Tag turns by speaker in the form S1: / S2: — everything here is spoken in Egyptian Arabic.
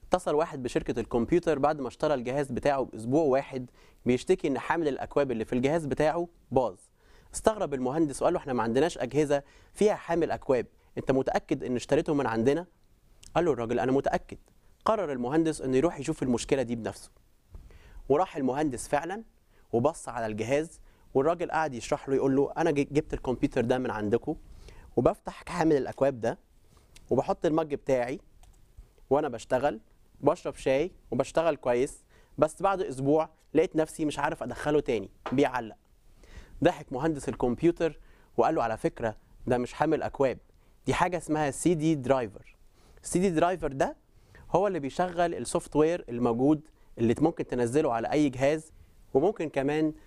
S1: اتصل واحد بشركه الكمبيوتر بعد ما اشترى الجهاز بتاعه باسبوع واحد بيشتكي ان حامل الاكواب اللي في الجهاز بتاعه باظ استغرب المهندس وقال له احنا ما عندناش اجهزه فيها حامل اكواب انت متاكد ان اشتريته من عندنا قال له الراجل انا متاكد قرر المهندس انه يروح يشوف المشكله دي بنفسه وراح المهندس فعلا وبص على الجهاز والراجل قعد يشرح له يقول له انا ج- جبت الكمبيوتر ده من عندكم وبفتح حامل الاكواب ده وبحط المج بتاعي وانا بشتغل بشرب شاي وبشتغل كويس بس بعد اسبوع لقيت نفسي مش عارف ادخله تاني بيعلق ضحك مهندس الكمبيوتر وقال له على فكره ده مش حامل اكواب دي حاجه اسمها سي دي درايفر السي دي درايفر ده هو اللي بيشغل السوفت وير الموجود اللي ممكن تنزله على اي جهاز وممكن كمان